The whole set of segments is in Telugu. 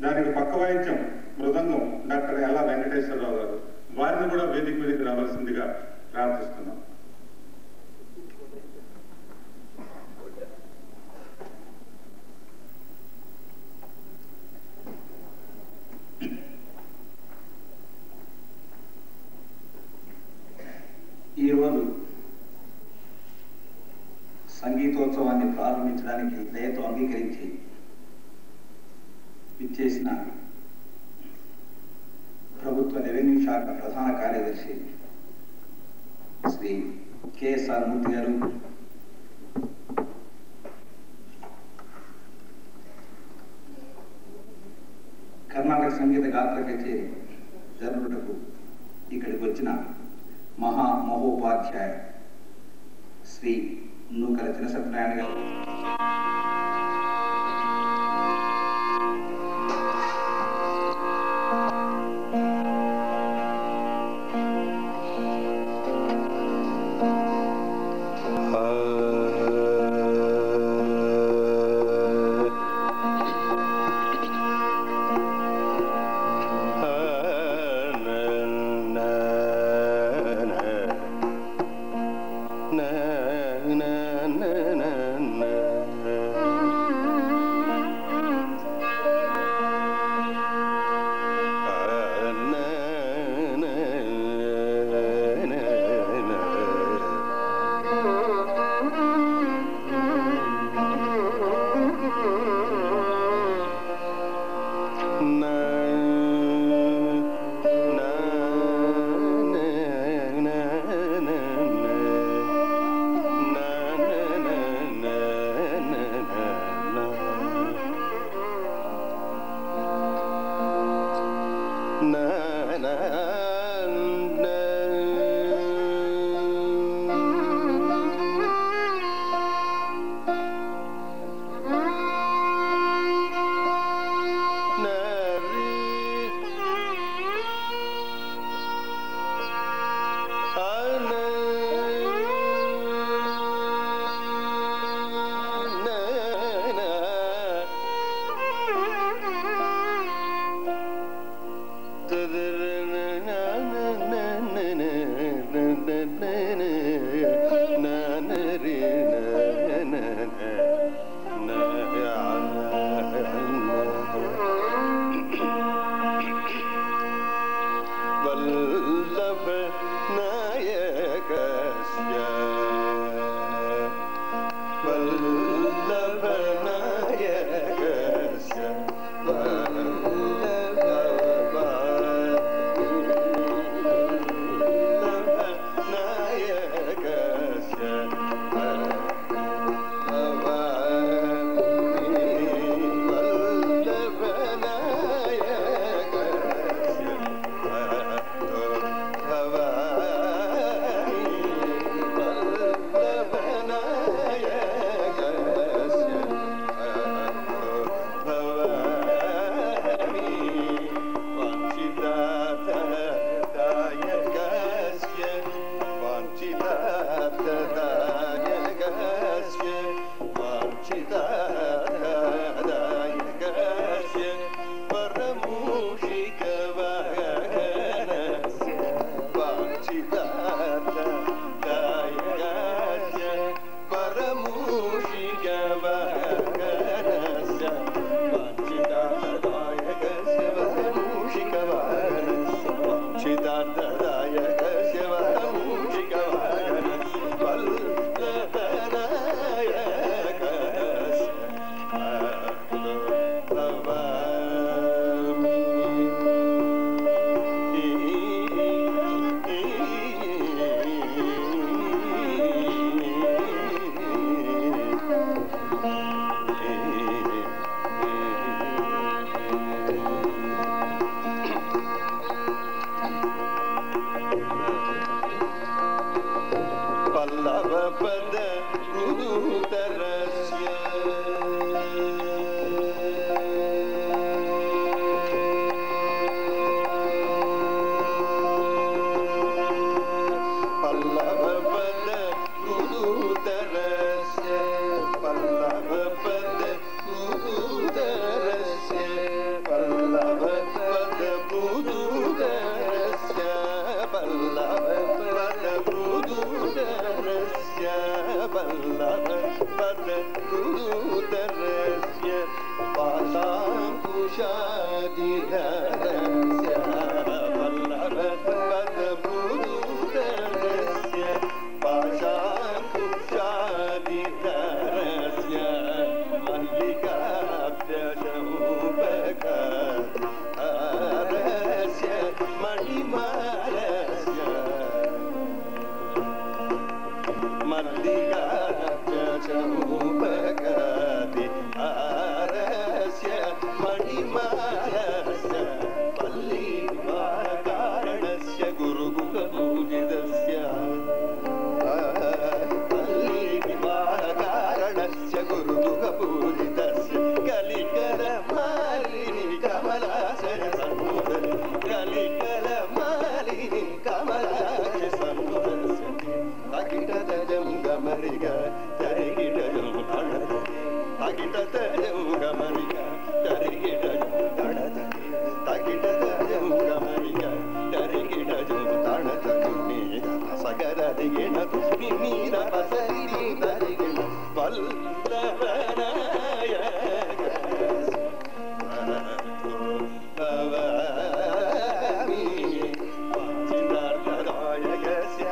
దానికి పక్క వాయిద్యం మృదంగం డాక్టర్ ఎల్లా వెంకటేశ్వరరావు గారు వారిని కూడా వేదిక మీదకి రావాల్సిందిగా ప్రార్థిస్తున్నాం ఈరోజు సంగీతోత్సవాన్ని ప్రారంభించడానికి దయతో అంగీకరించి విచ్చేసిన ప్రభుత్వ రెవెన్యూ శాఖ ప్రధాన కార్యదర్శి శ్రీ కెఎస్ఆర్ మూర్తి గారు కర్ణాటక సంగీత గాత్ర కచేరీ జరుపుటకు ఇక్కడికి వచ్చిన మహా మహోపాధ్యాయ శ్రీ నూకల చిన్న సత్యనారాయణ గారు వల్లభ నాయకస్య వల్లభ నాయకస్య వల్లభ నాయకస్య భవ మల్లికాచూపగతి ఆరస్య మణిమాలస్య పల్లీకారణస్య గురుగుపూజితస్య పల్లీకారణస్య గురుగుపూజితస్య కలికరమాలిని కమలాశయ సన్ముదరి కలికరమాలిని కమలాశయ సన్ముదస్య తగిటతజం గమరిగ తరిగిటజం తడదరి తగిటతజం గమరిగ తరిగిటజం తడదరి తగిటతజం గమరిగ తరిగిటజం తడదరి మీద సగర దిగిన తుష్టి మీద పసరి తరిగిన పల్లవనాయ సిద్ధార్థదాయకస్య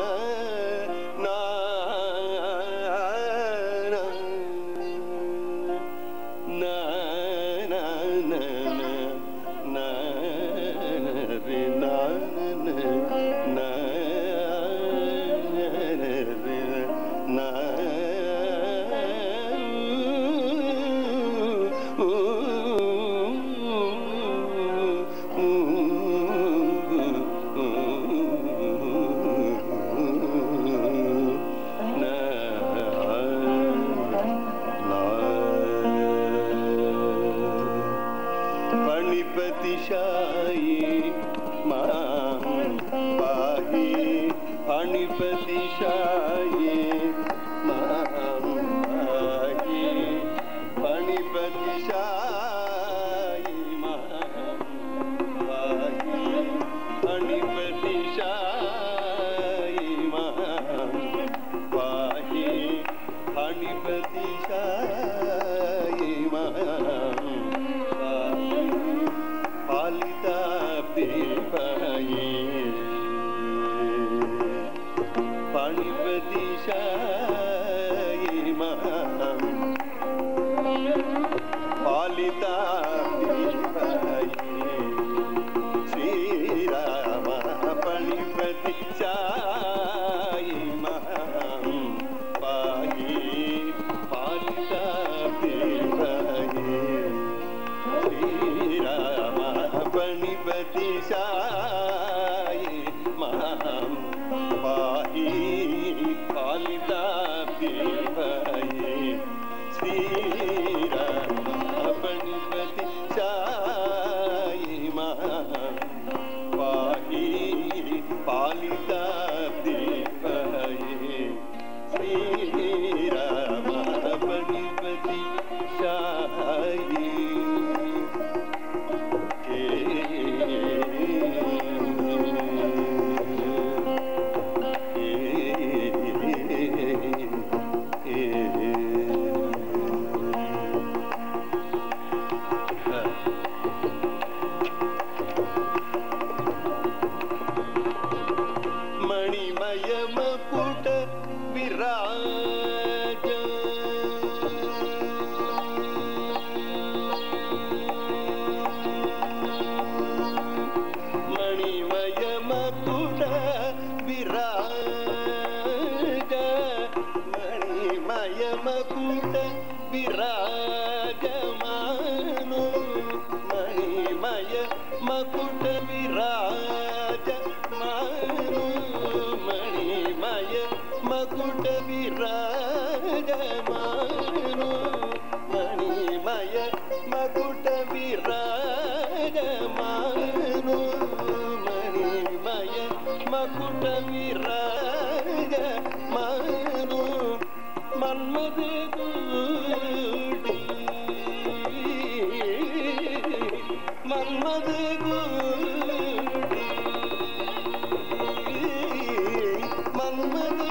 na फणिपतिशायी मां पाहि फणिपतिशायी मां पाहि फणिपतिशायी मां पाहि फणिपतिशायी मां पाहि फणिपतिशायी मां पाहि पालिताब्देवायी फणिपतिशायी मां पालिताब्देवायी श्रीराम फणिपति साई मां पाहि पालिता देवाये श्रीराम फणिपति साई मां पाहि पालिता देवाये श्रीराम फणिपति साई मां पाहि पालिता देवये श्रीराम फणिपति साई मणिमयमकुट विराज मणिमयमकुट विराज मणिमयमकुट विराजमानो मणिमय मकुट विराज मानो मणिमय मकुट विराज मानो मणिमय मकुट विराज मानो मणिमय मकुट विराज मानो मन्मद మన్మద మన్మద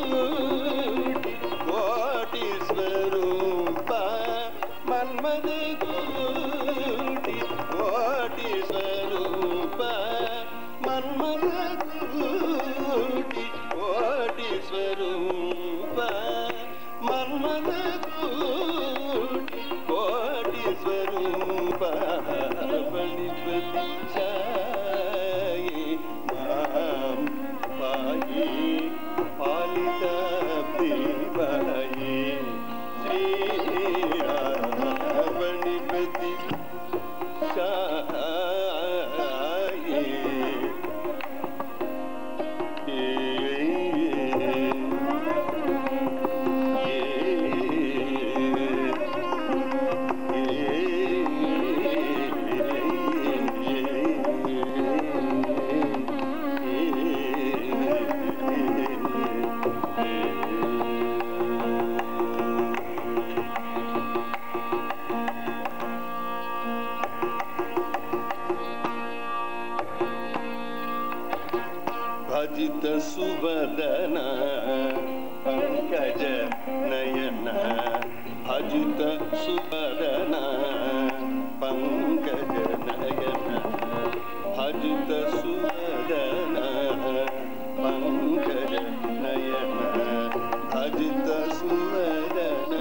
కోటి స్వరూప మన్మద కోటి కోటి స్వరూప మన్మద కోటి కోటి స్వరూప మన్మద కోటి కోటి స్వరూప పణిపతి చాయి మాం పాయి పాలిత దేవాయి శ్రీరామ పణిపతి చాయి భజిత సువదన పంకజ నయన భజిత సువదన పంకజ నయన భజిత సువదన పంకజ నయన భజిత సువదన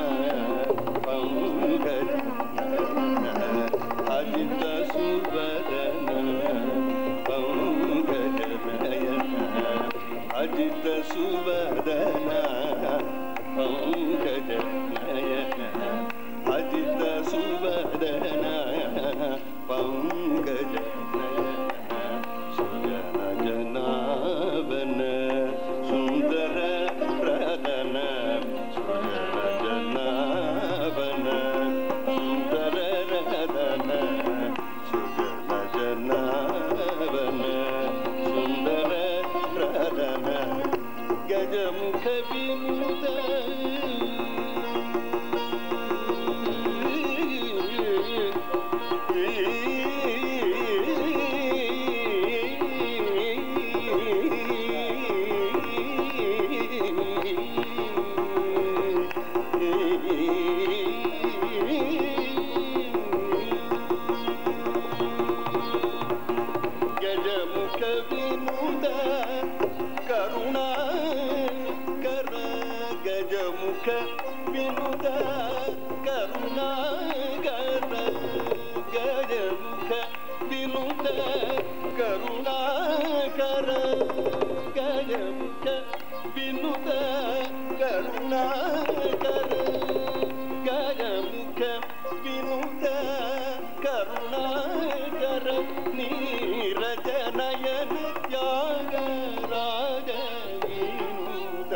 పంకజ నయన భజిత సువదన పంకజ నయన అజిత సువదన పంకజ నయన అజిత గజముఖ వినుద కరుణా కర గజముఖ వినుద కరుణా కర గజముఖ వినుద కరుణా కర గజముఖ వినుద కరుణా కర గజముఖ వినుద కరుణాకర నీరజనయన త్యాగ రాగ వినుద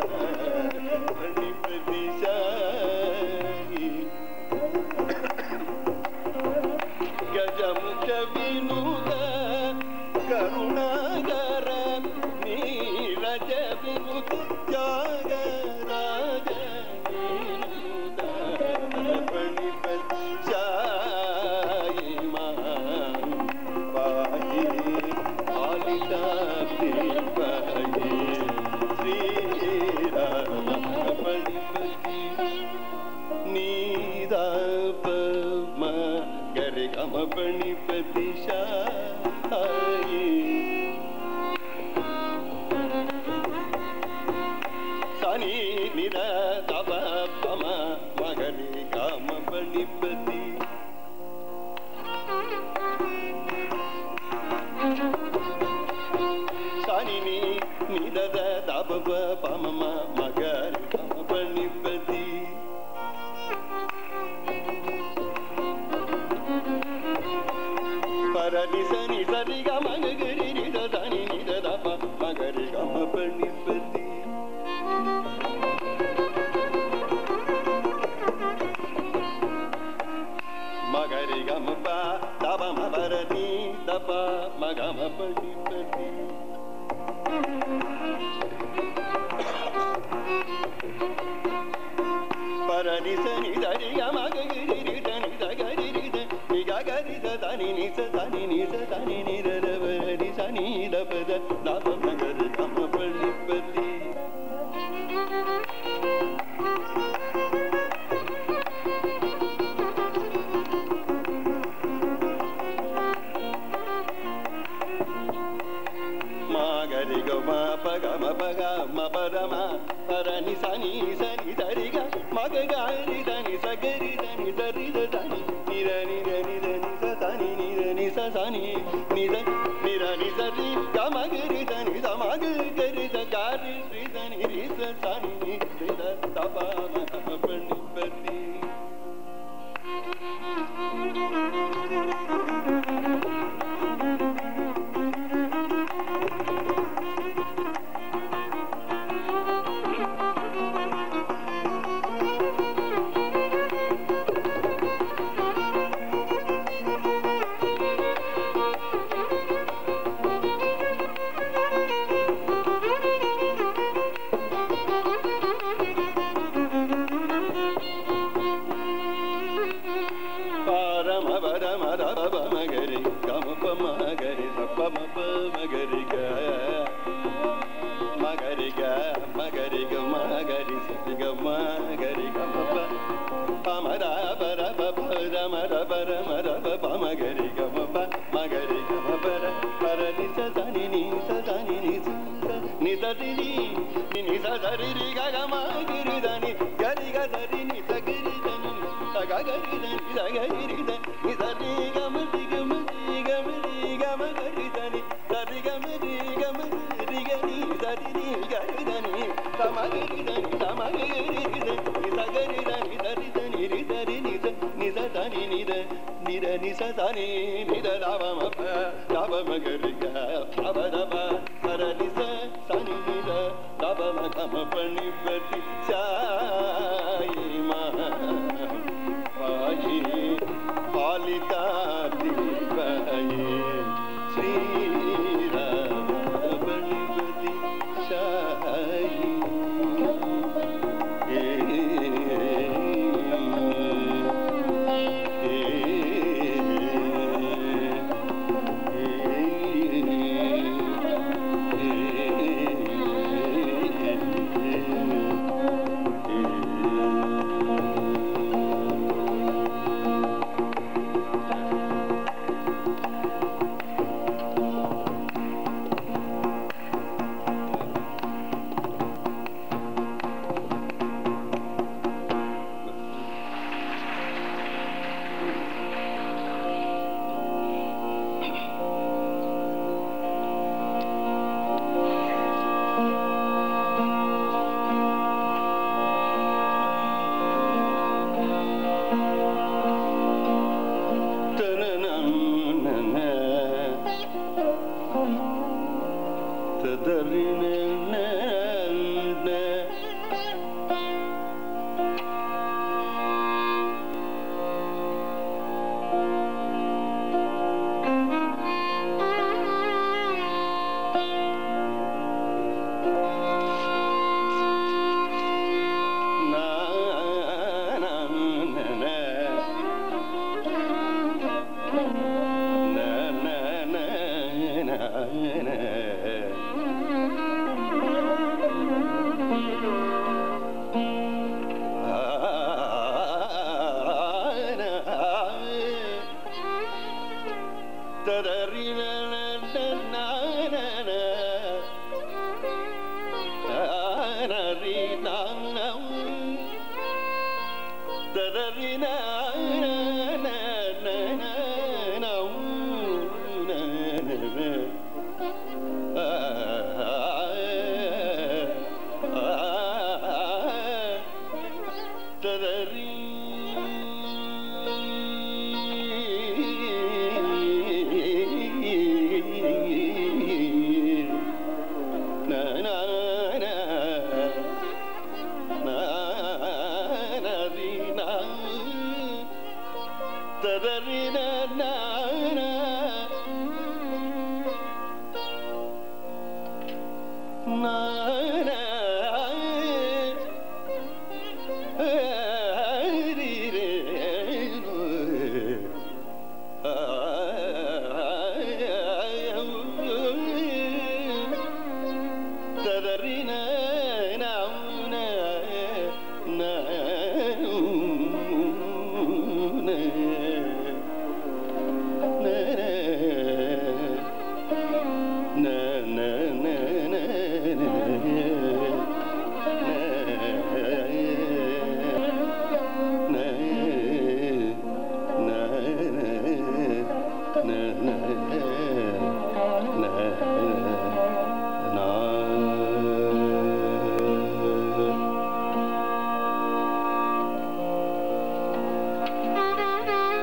ప్రతిశాయి గజముఖ వినుద కరుణాకర నీరజ వినుద త్యాగ రాగ వినుద పణిపత్యాయి మాం పాయి ఆలితాపి పాయి శ్రీరామ పణిపతి నీదాప గరి గమ పణిపతి షాయి సని నిర తప పమ మగరి కామ పణిపతి సని ని నిద తప పమ మగరి కామ పణిపతి పరని సని సరి గమ గరి నిద దని నిద తప మగరి కామ పణిపతి మగరి గమ ప దప మరని దప మగమ పణిపతి పరని సని దరి గమ గరి నిద నిద గరి నిద నిగ గరి ద దని నిస దని నిస దని నిద రవరి సని దపద దప మగరి గమ పణిపతి మాగరి గమ పగ మ పగ మ పరమ పరని సని సని సరిగ మగ గారి దని సగరి దని సరి దని నిర నిర నిర నిస దని నిర నిస సని నిర నిర నిస రి గమ గరి దని సమగ గరి ద గారి రి దని రిస సని నిద తప మహ పణిపతి పరమ పరమ రవ మగరి గమ ప మగరి సప మ ప మగరి గ మగరి గ మగరి గ మగరి సరి గ మగరి గ మ ప పమ ర పర ప ప ర మ ర ప ర మ ర ప ప మగరి గ మ ప మగరి గ మ ప ర పర ని స ద ని ని స ద ని ని స స ని ద ది ని ని ని స ద రి రి గ గ మ గిరి ద ని గరి గ ద రి ని స గిరి ద ని స గ గ రి ద ని ద గ రి రి ద ని స రి గ మ రి గ మ రి గ మ రి గ మ గ రి ద ని స రి గ మ రి గ మ రి గ ని స రి ని గ రి ద ని స మ గ రి ద ని స మ గ రి రి ద ని స గ రి ద ని ద రి ద ని రి ద రి ని స ని స ద ని ని ద ని ద ని స ద ని ని ద ద వ మ ప ద వ మ గ రి గ ద వ ద వ స ర ని స స ని ని ద ద వ మ గ మ ప ని ప తి సాయి మా పాయి పాలితాతి పాయి శ్రీరామ పణిపతి సాయి ఏ ఏ Thank you.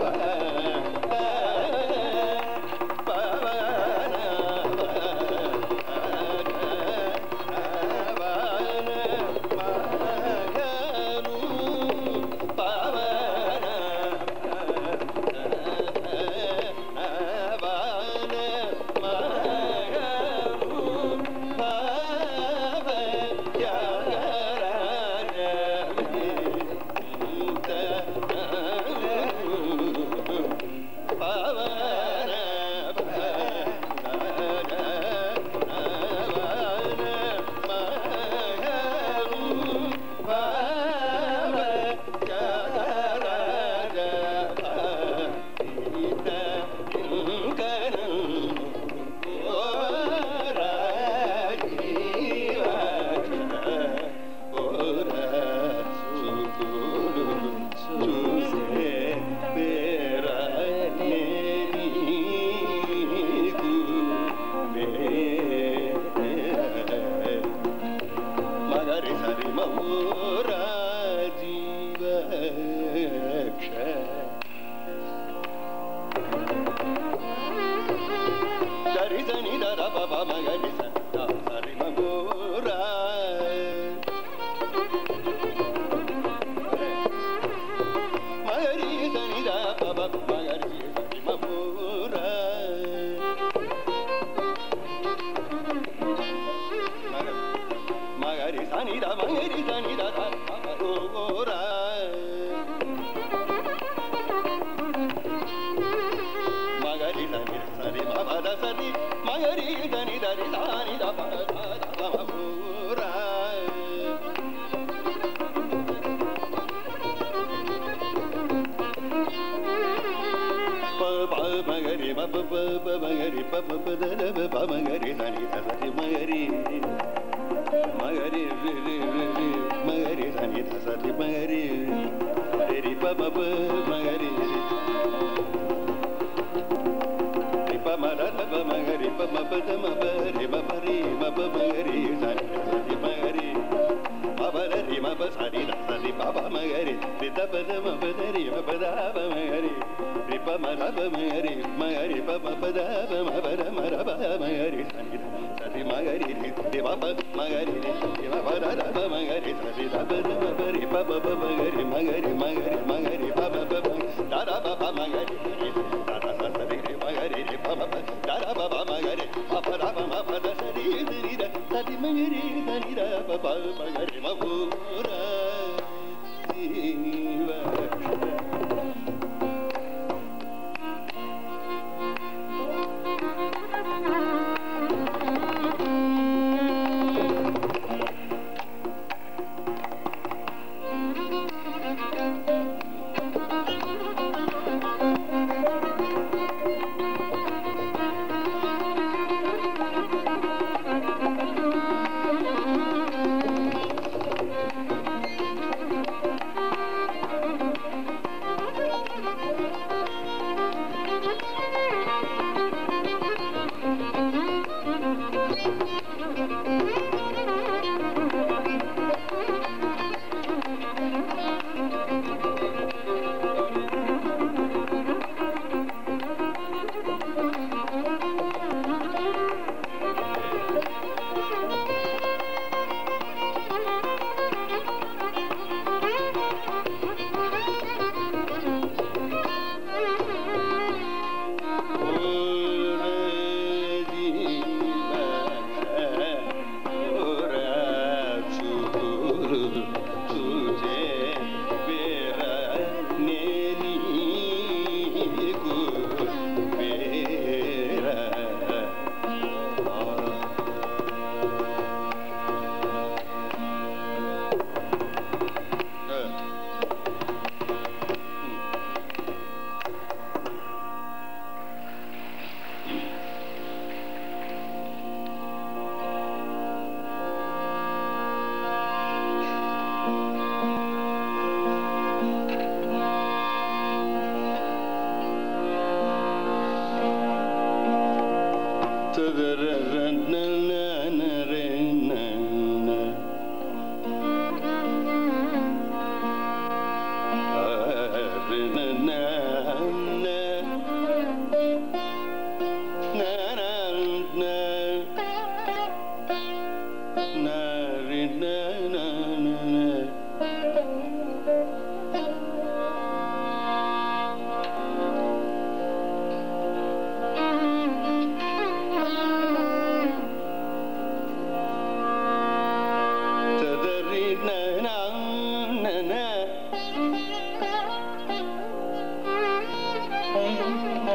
మగరి సరి మౌరా జీవక్ష సరి సని దర పప మగరి సరి సరి మౌరా మగరి సని ద పప మగరి సరి మౌరా మగరి సని ద మగరి సని ద ద మౌరా మగరి సని సరి మపద సరి మగరి దని దరి దాని ద పద ద మౌరా మగరి మప మగరి పప పద ప మగరి సని సరి మగరి మగరి రి రి రి రి మగరి సని సరి మగరి రి రి ప ప మగరి రి ప మ ర ప మగరి ప మ ప ద మ ప రి మ ప రి మ ప మగరి సని సరి మగరి మబర రి మ ప సరి ద సరి ప ప మగరి రి ద ప ద మ ప ద రి మ ప ద ప మగరి రి ప మ ర ప మగరి మగరి ప మ ప ద ప మ ప ద మ ర ప మగరి సని ద సరి మగరి రి రి మ ప మగరి రి రి మ ప ద ద ప మగరి సరి ద ప ద మ ప రి ప ప ప మగరి మగరి మగరి మగరి ప ప ప మ ద ర ప ప మగరి రి ద ర స సరి రి మగరి రి ప ప ప ద ర ప ప మగరి ప ప ర ప మ ప ద సరి రి రి ద సరి మగరి ద ని ర ప ప మగరి మ పు ర జీవ Thank you.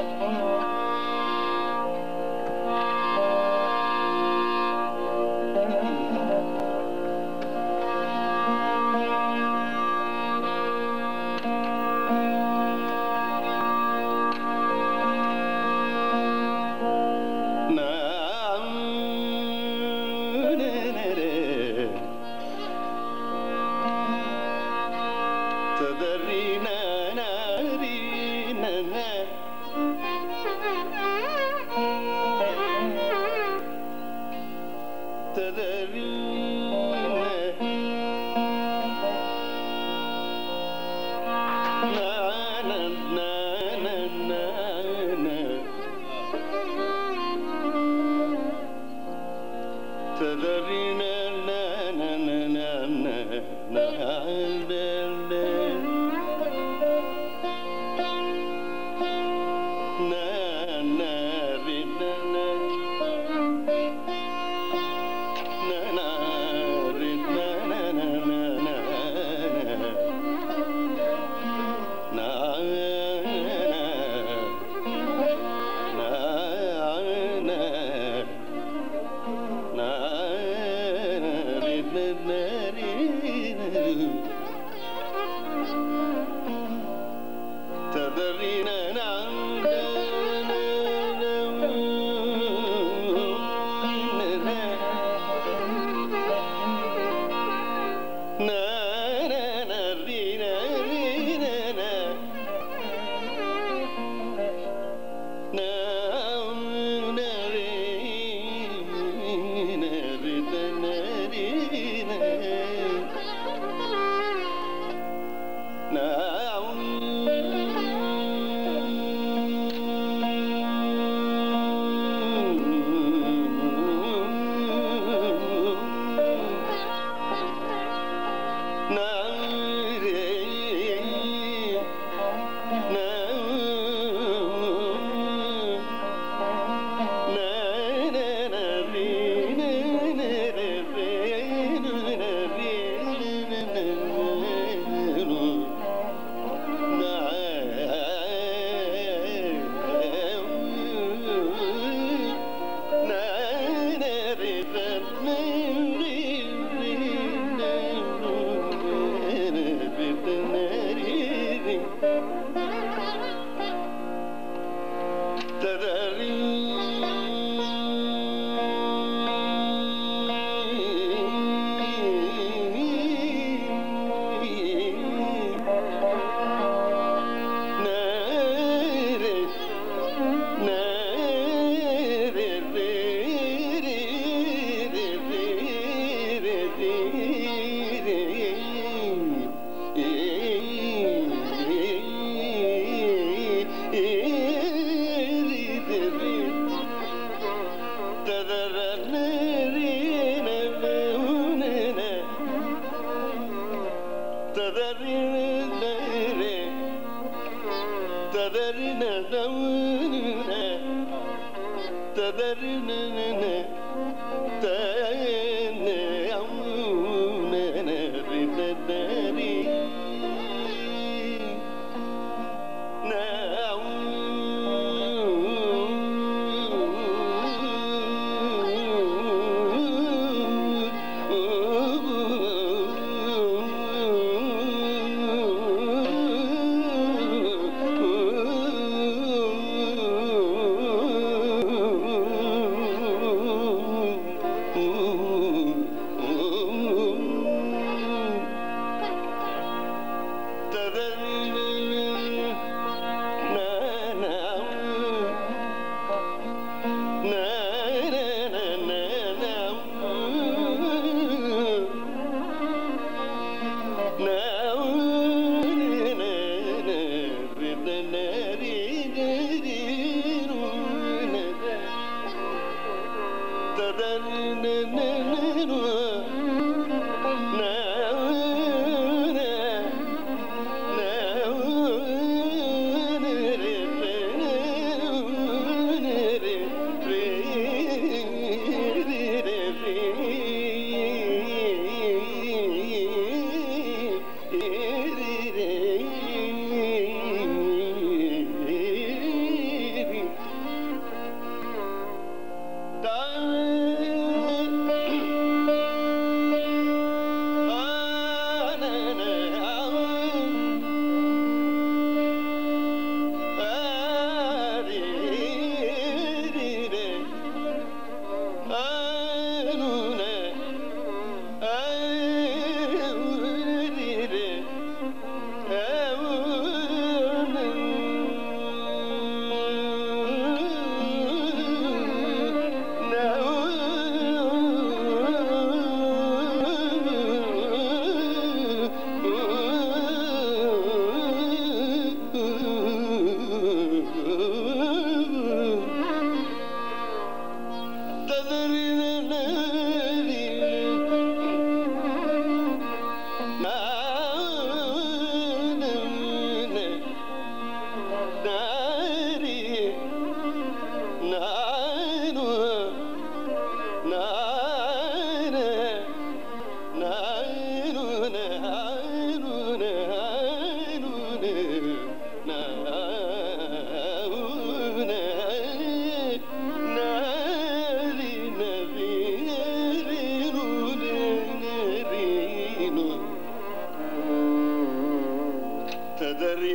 Ooh.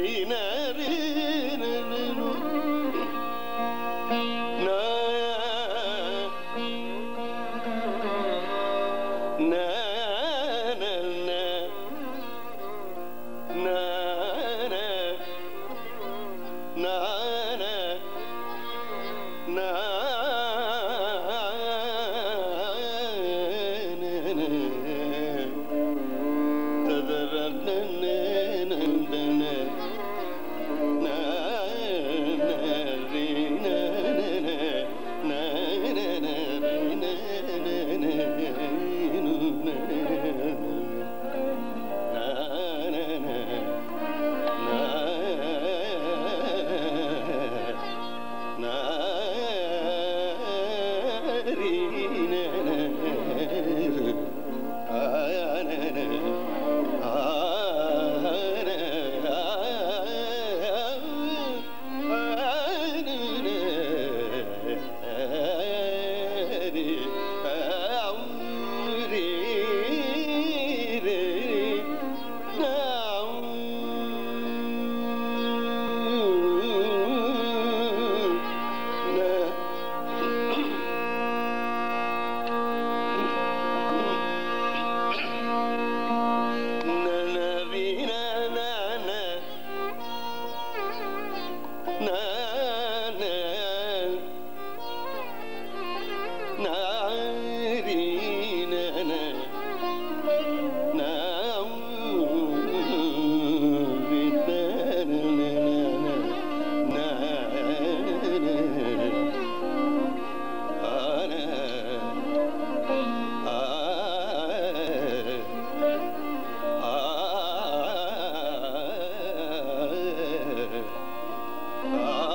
ఆ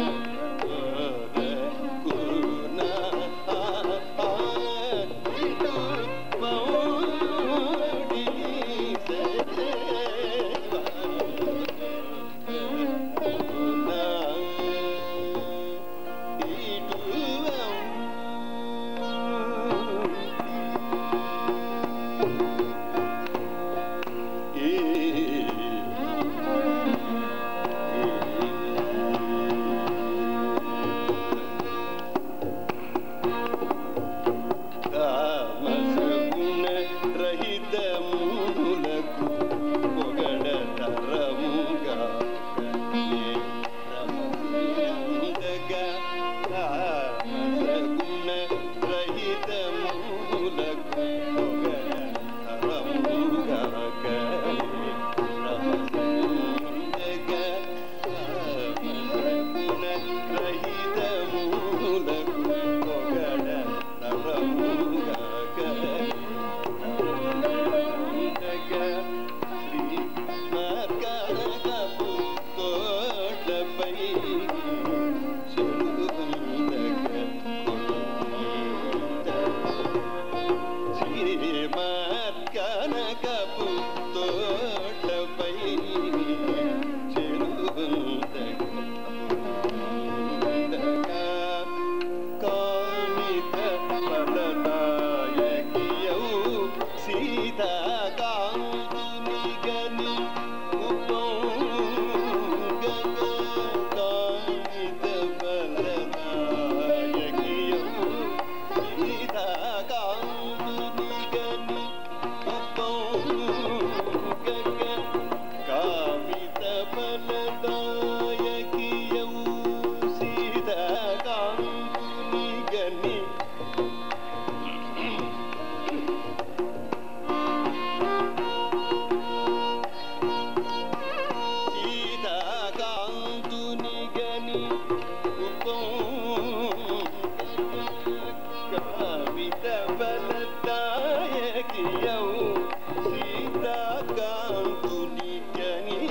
తామసగుణ రహితములకు పొగడ తరముగా రమణందగా తామసగుణ రహితములకు పొగడ తరముగా రమణందగా తామసగుణ రహితములకు పొగడ తరముగా కనకపు తోటపై చెరువుందగా కామిత ఫలదాయకియౌ సీతాకాంతుని గని ఉపౌగగ కామిత ఫలదాయకియౌ సీతాకాంతుని గని ఉపౌగగ కామిత ఫలదాయకియౌ సీతాకాంతుని గని సీతాకాంతుని గని కవిత బలదాయకియౌ సీతాకాంతుని గని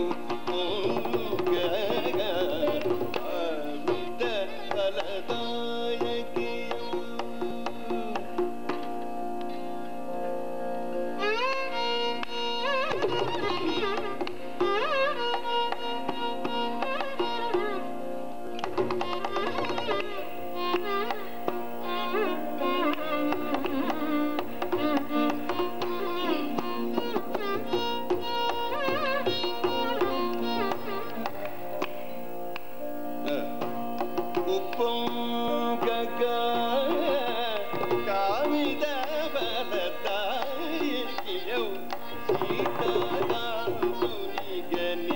కవిత బలదాయకియౌ ఉప్పొంగగ కామిద బలదాయకియౌ సీతాకాంతుని గని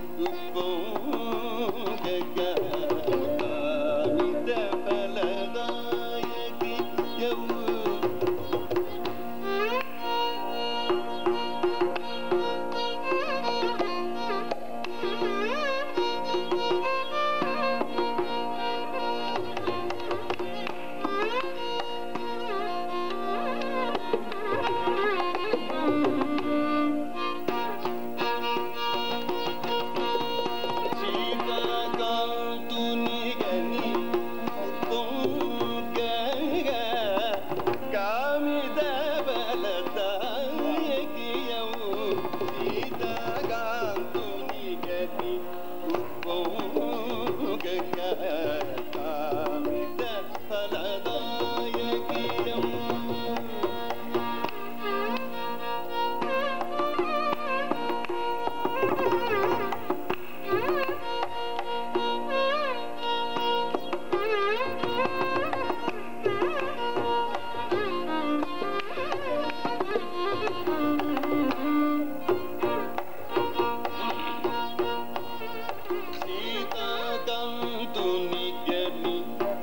ఉప్పొంగగ కామిద బలదాయకియౌ సీతాకాంతుని గని ఉప్పొంగగ కామిద బలదాయకియౌ సీతాకాంతుని గని ఉప్పొంగగ కామిద ఫలదాయకియౌ సీతాకాంతుని గని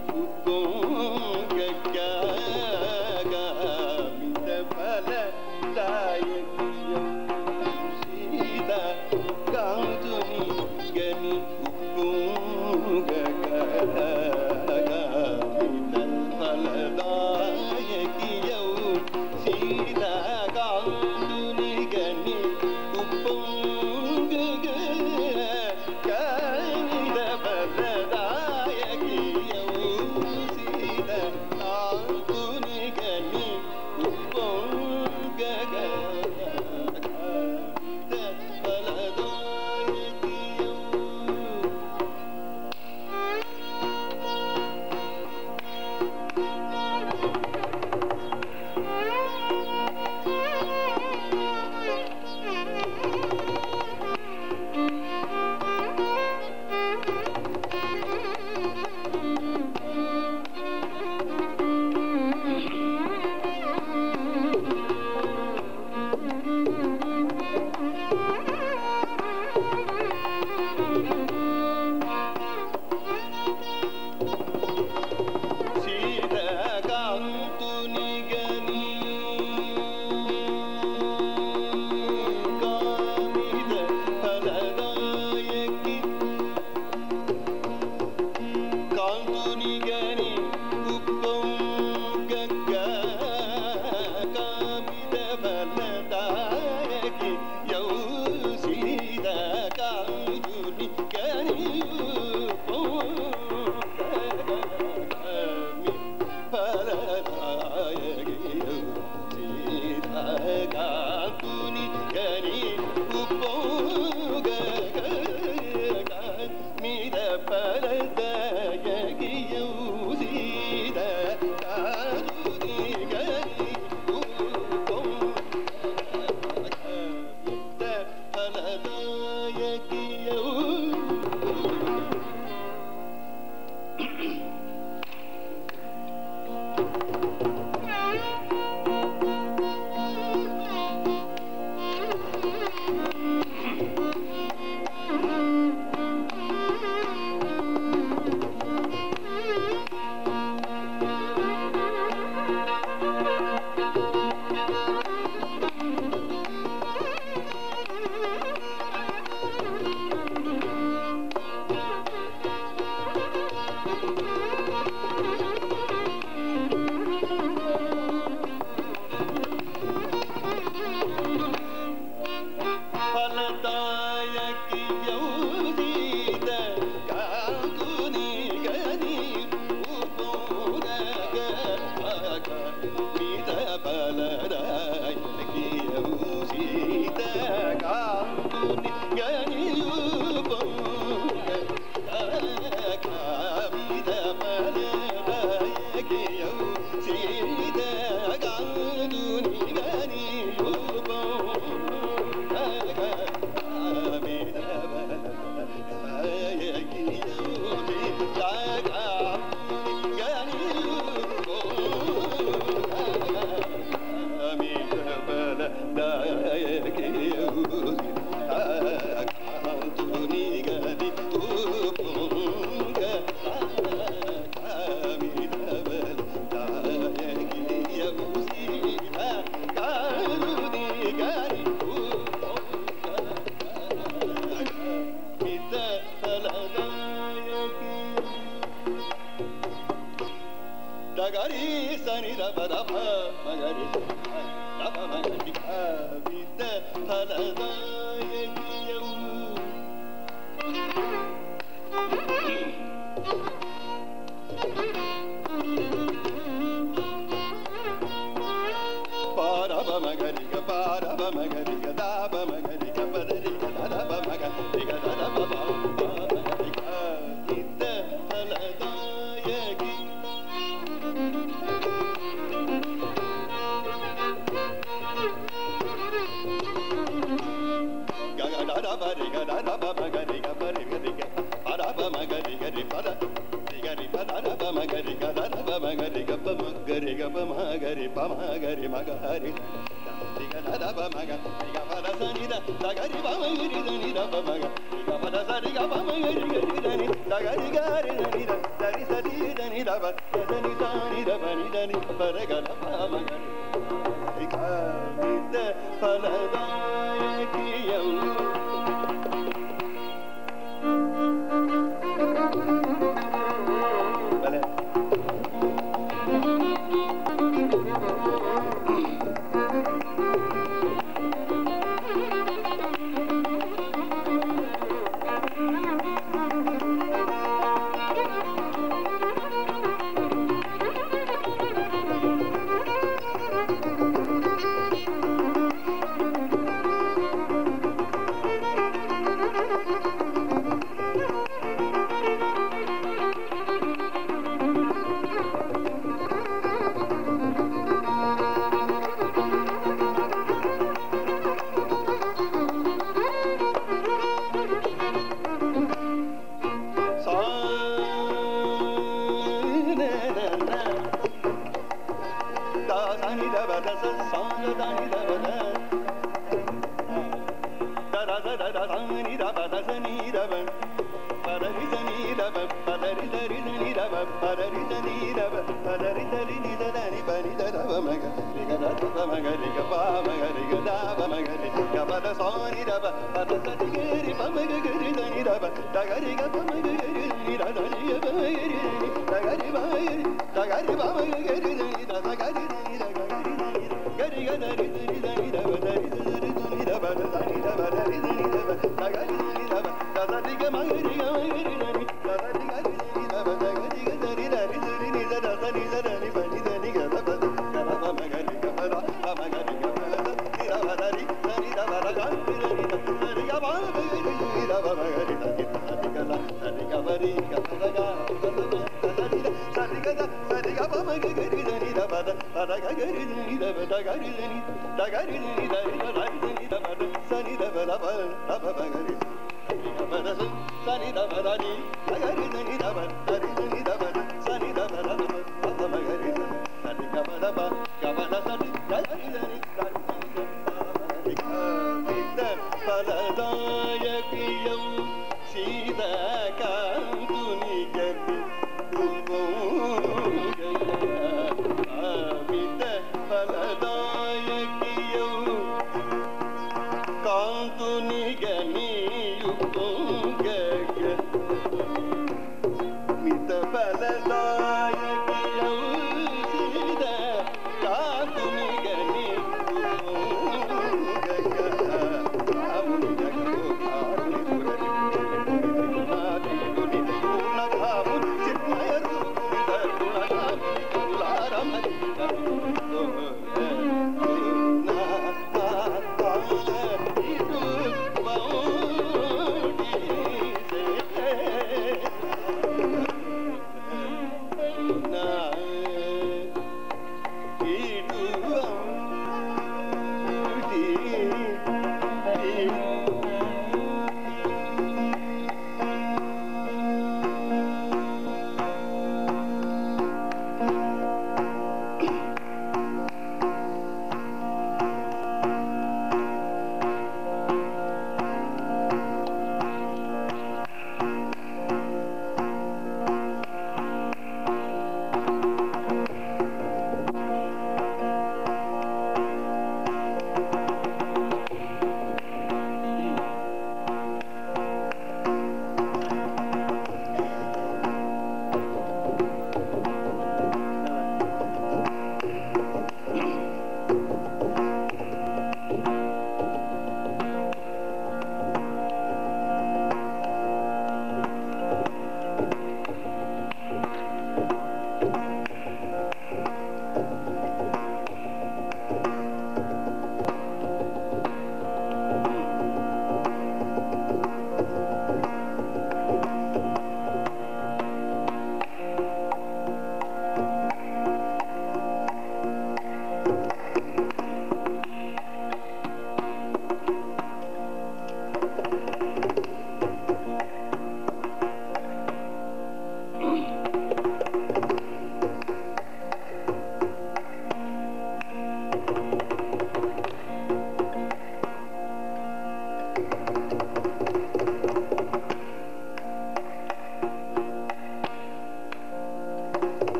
ఉప్పొంగగ కామిద ఫలదాయకియౌ సీతాకాంతుని గని ఉప్పొంగగ కామిద ఫలదాయకియౌ సీతాకాంతుని గని ఉప్పొంగగ కామిద ఫలదాయకియౌ Dagari sani da ba da ba magari da ba magari ka bita halada yekiyau para ba magari ka para ba magari ka da ba magari ka ba da ri ka da da ba magari ka da da ba ba ba magari ka bita halada yekiyau ఫలదాయకియౌ భలే ఫలదాయకియం సీతాకాంతుని గతి అమిత ఫలదాయకియం కాంతుని గనీయుగ మిత ఫల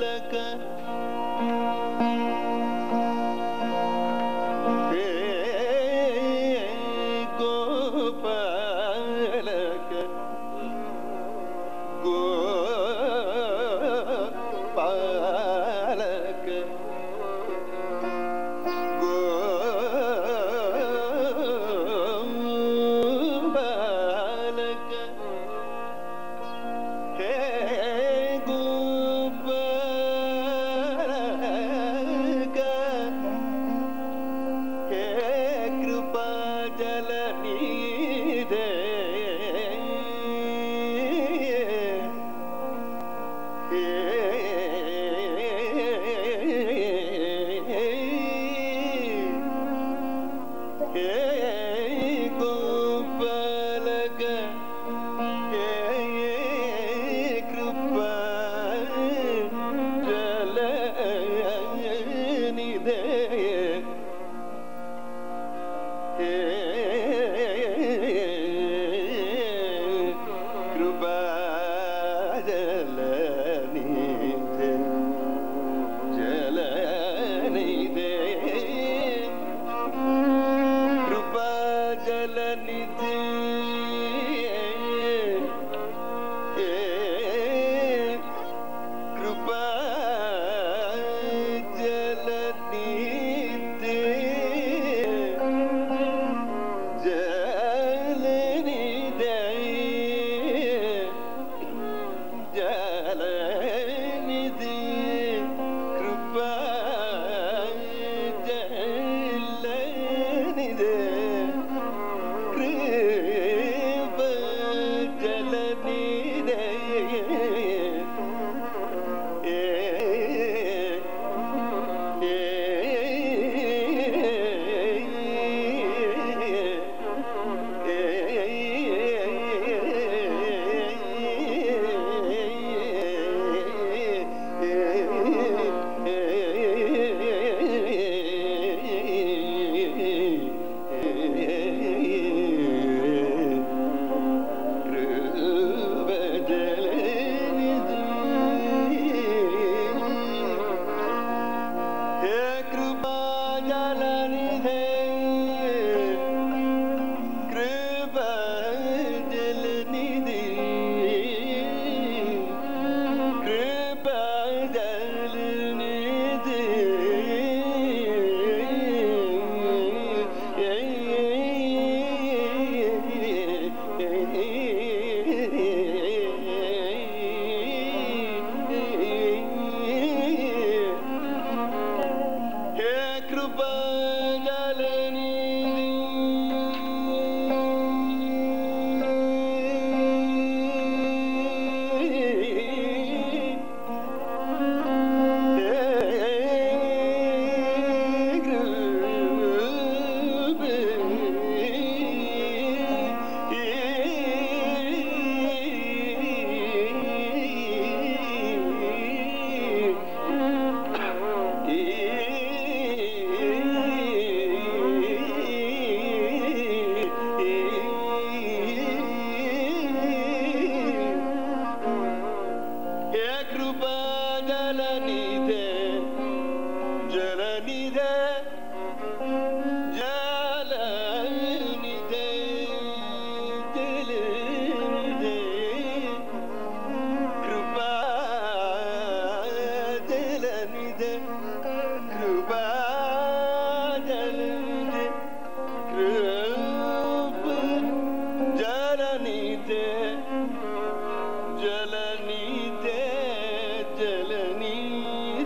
జలనీతే జలనీతే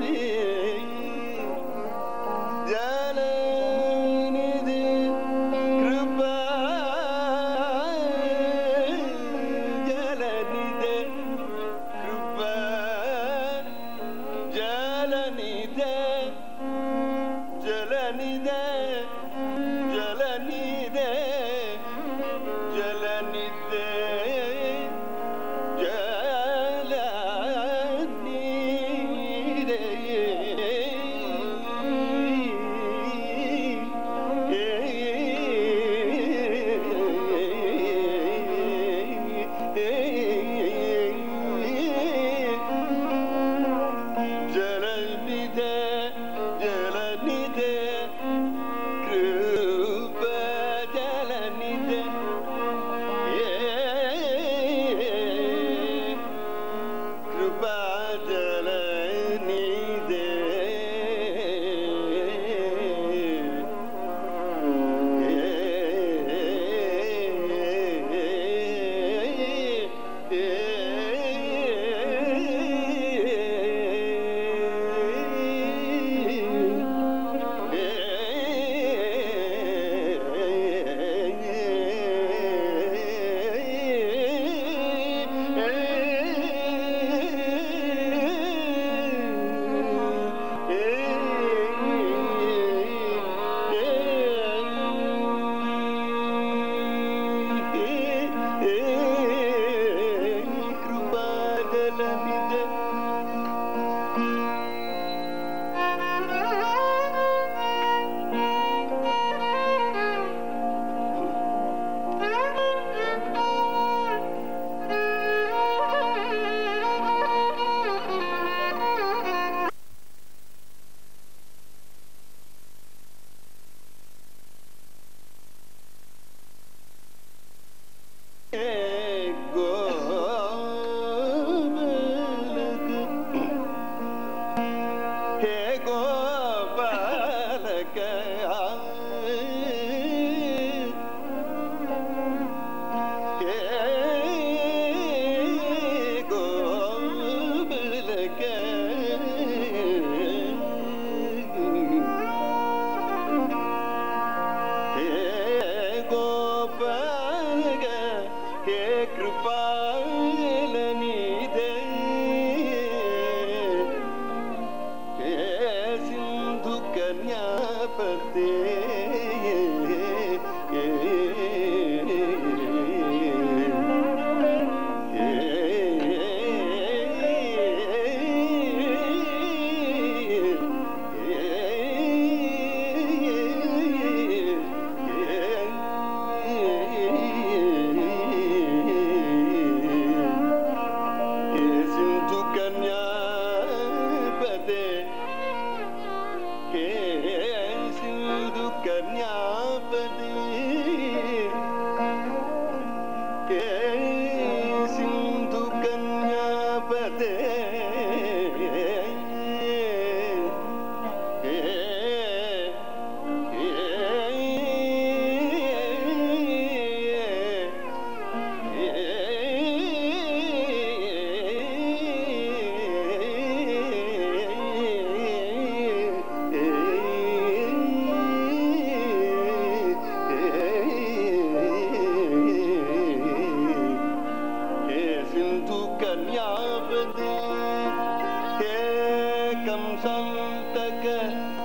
ಕಂಸಂತಕ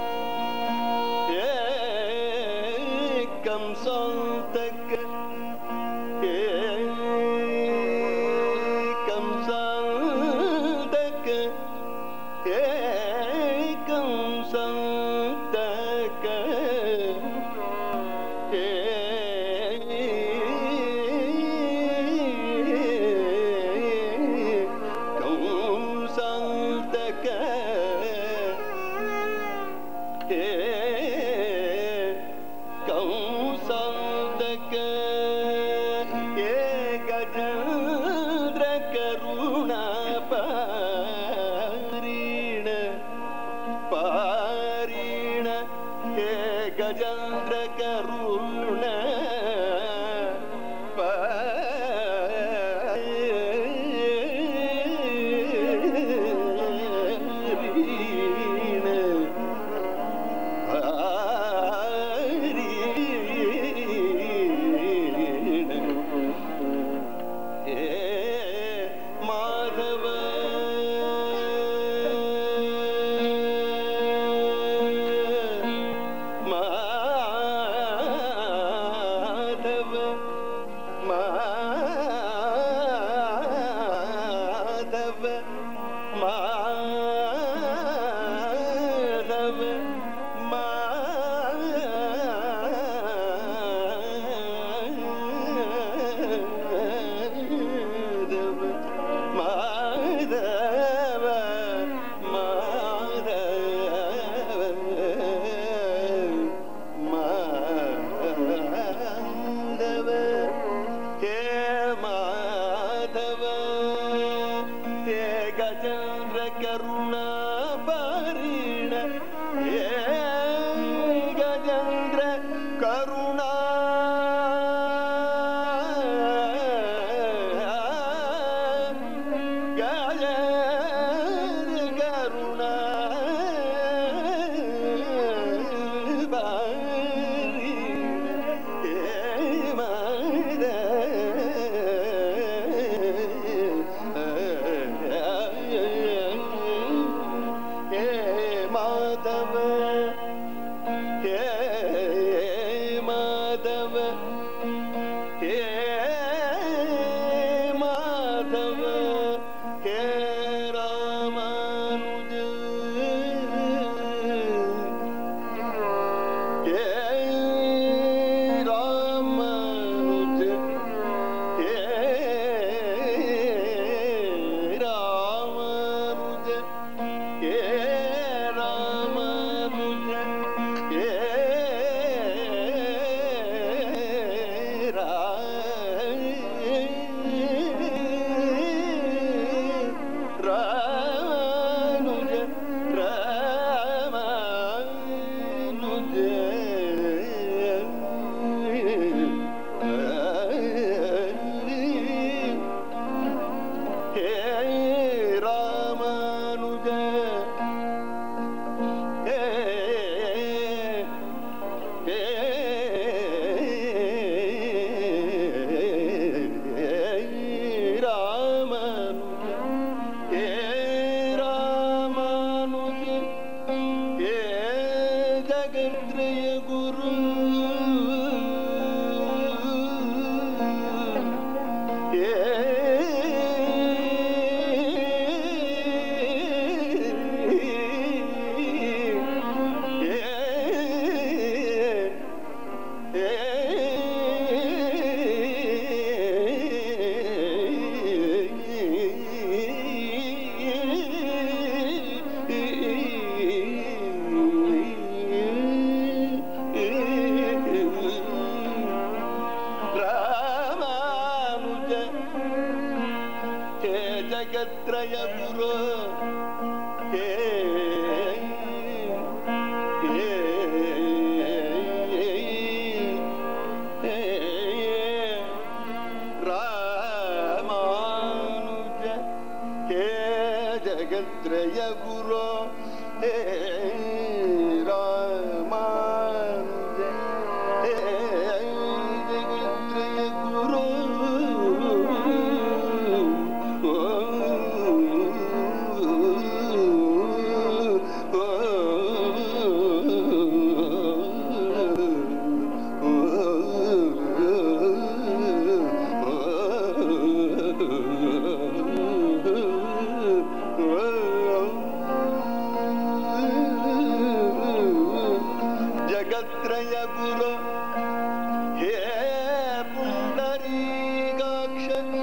ಏ ಕಂಸಂತಕ ಏ ಕಂಸಂತಕ ಏ ಕಂಸಂತಕ ಏ ಕಂಸಂತಕ ಏ ಕಂಸಂತಕ ಏ ಗಜೇಂದ್ರ ಕರುಣ ಪಾರೀಣ ಪಾರೀಣ ಹೇ ಗಜೇಂದ್ರ ಕರುಣ ಪಾರೀಣ ಮಾಧವ ಮಾಧವ ಮಾಧವ ಮಾಧವ ಮಾಧವ ಮಾಧವ ಮಾಧವ ಹೇ ಮಾಧವ ಹೇ ಗಜೇಂದ್ರ ಕರುಣ ಪರಿಣ ಹೇ ಗಜೇಂದ್ರ ಕರುಣ ಗಜೇಂದ್ರ ಕರುಣ ಮಾಧವ ಹೇ ಮಾಧವ ಹೇ ಮಾಧವ ಹೇ ರಾಮಾನುಜ ಹೇ ರಾಮಾನುಜ ಹೇ ರಾಮಾನುಜ ಹೇ ರಾಮಾನುಜ ಹೇ ರಾಮಾನುಜ ರಾಮಾನುಜ ಹೇ ರಾಮಾನುಜ ಹೇ ಹೇ ರಾಮಾನುಜ ಹೇ ರಾಮಾನುಜ ಹೇ ಜಗತ್ರಯ ಗುರು ಹೇ ರಾಮಾನುಜ ಹೇ ಜಗತ್ರಯ ಗುರು ಹೇ ಹೇ ಹೇ ರಾಮಾನುಜ ಹೇ ಜಗತ್ರಯ ಗುರು ಹೇ ರಾಮಾನುಜ ಹೇ ಜಗತ್ರಯ ಗುರು ಓ जगत्रय गुरो हे पुण्डरीकाक्ष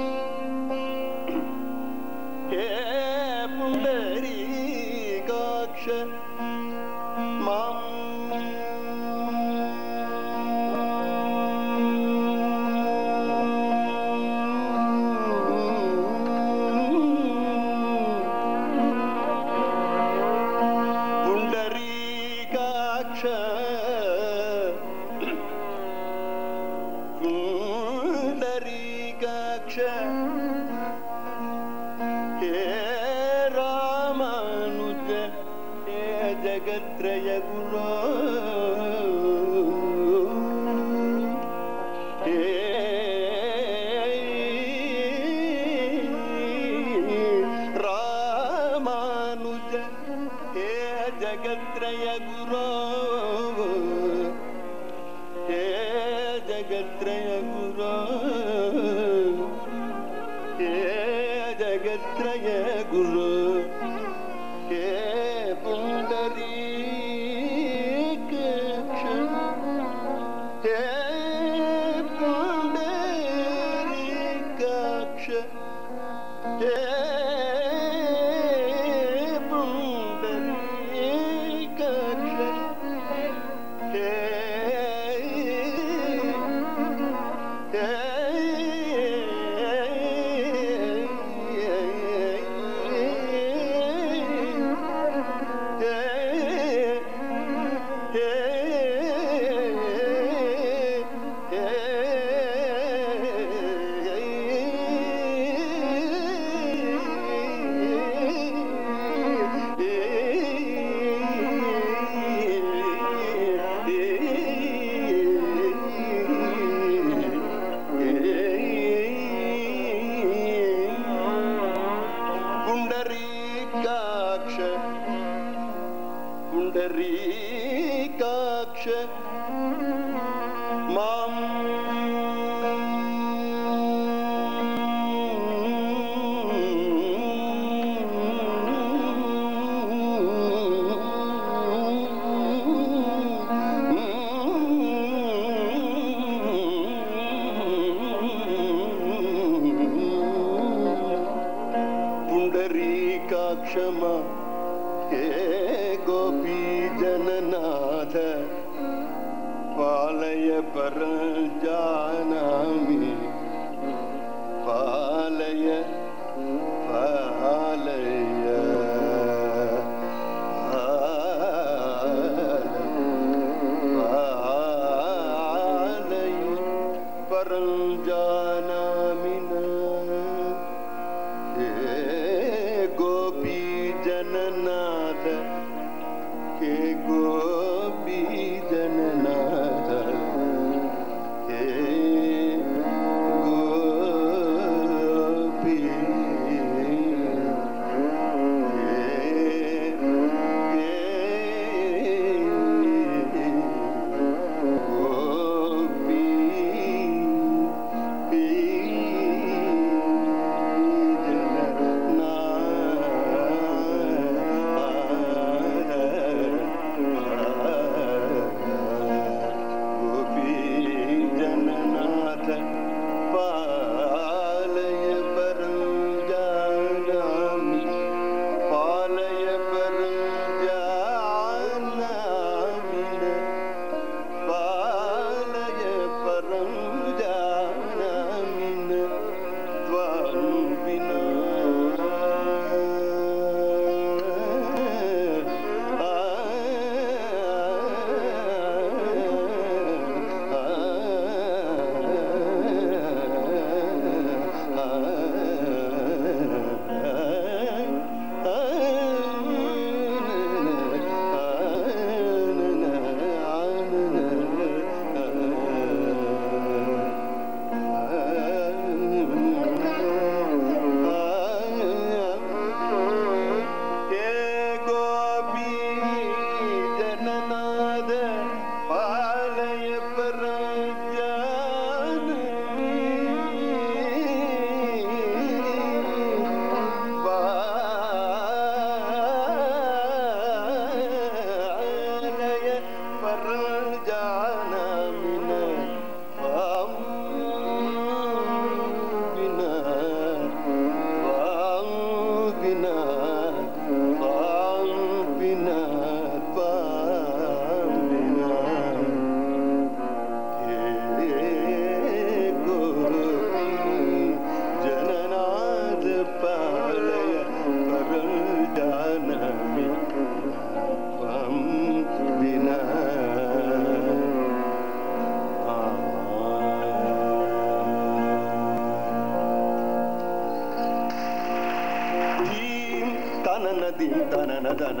हे पुण्डरीकाक्ष पुण्डरीकाक्ष पुण्डरीकाक्ष हे रामानुज हे जगत्रय गुरो हे रामानुज हे जगत्रय गुरो हे जगत्रय गुरो हे जगत्रय गुरु हे पुण्डरीक हे पुण्डरीकाक्ष हे पुण्डरीकाक्ष पुण्डरीकाक्ष पुण्डरीकाक्ष माम् पुण्डरीकाक्षमा हे गोपी जननाथ पालय पर जानामि पालय पालय पालय परं जानामि न हे गोपी जननाथ हे गोपी जननाथ हे गोपी गोपी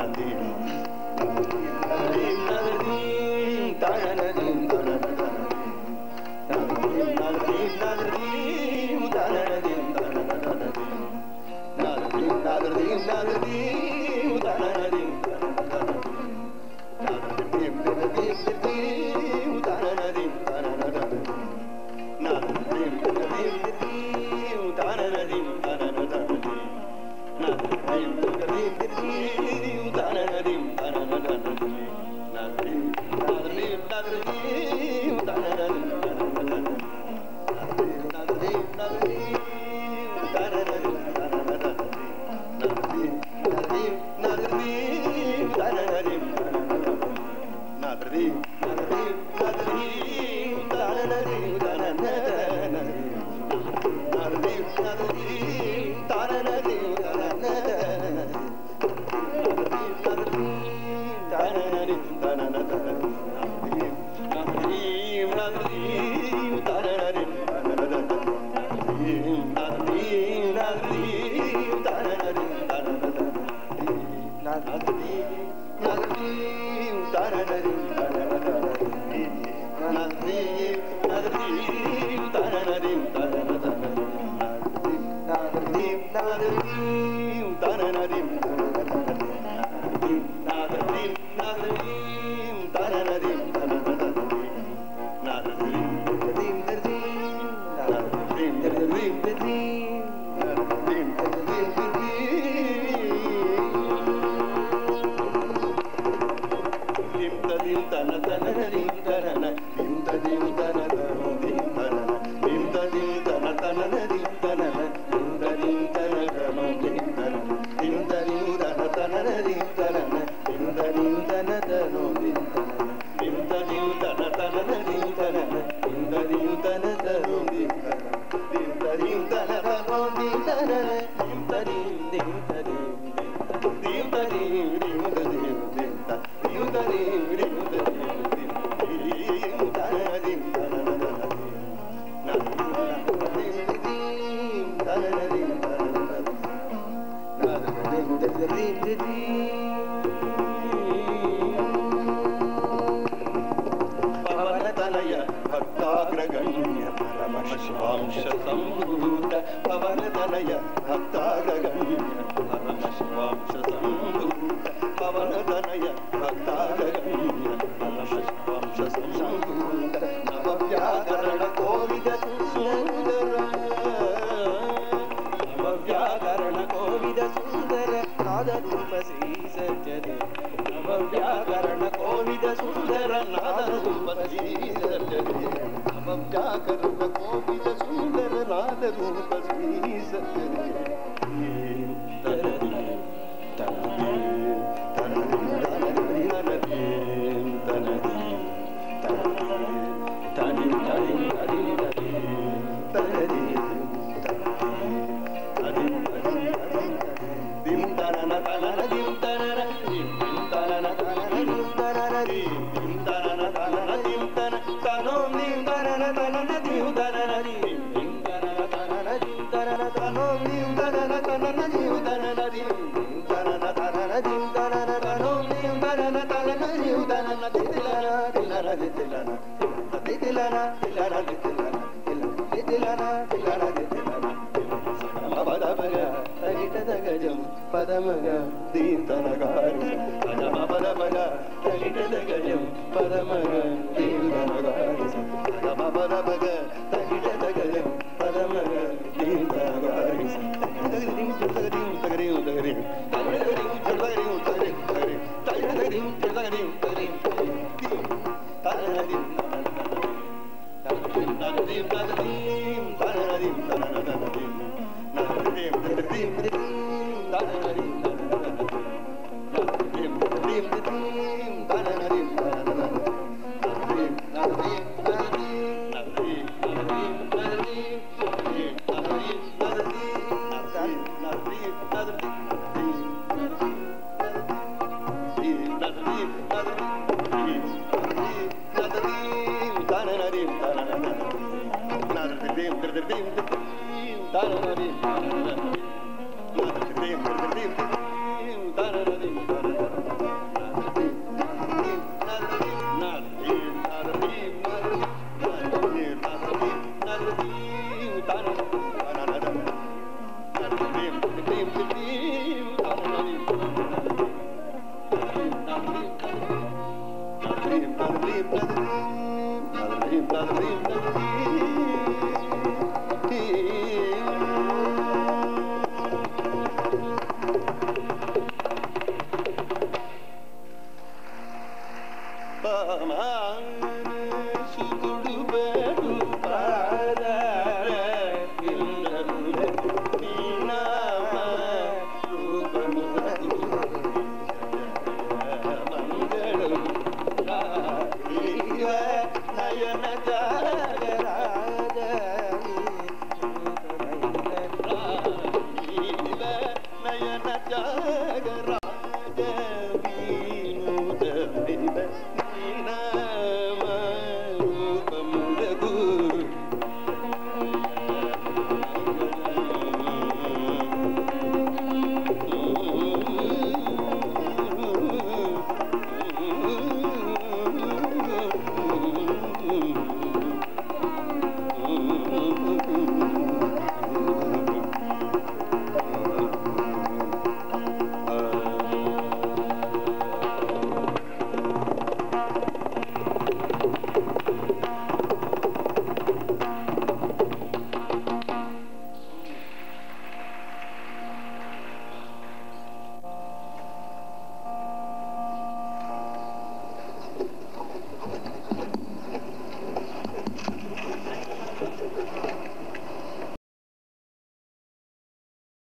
పవనతనయ భక్తాగ్రగణ్య పరమ శివాంశ సంభూత పవనతనయ భక్తాగ్రగణ్య పరమ శివాంశ సంభూత పవనతనయ భక్తాగ్రగణ్య పరమ శివాంశ సంభూత నవవ్యాకరణ కోవిద సుందర నవవ్యాకరణ కోవిద సుందర నాదరూప శ్రీ సత్యదే నవవ్యాకరణ కోవిద సుందర నాదరూప శ్రీ సత్యదే నవవ్యాకరణ కోవిద సుందర నాదరూప శ్రీ సత్యదే తనది తనది తనది తనది తనది తనది తని తని తని తనది తనది పదమగ దీర్తనగారి పదమ పదమగ తగిటద గజం పదమగ దీర్తనగారి పదమ పదమగ తగిటద గజం పదమగ దీర్తనగారి తగరిం తగరిం తగరిం తగరిం తగరిం తగరిం తగరిం తగరిం తగరిం తగరిం తగరిం తగరిం తగరిం తగరిం తగరిం తగరిం సుతుడు బేడు పాదార పిల్లలు నీ నామ రూపములకు మంగళం నయన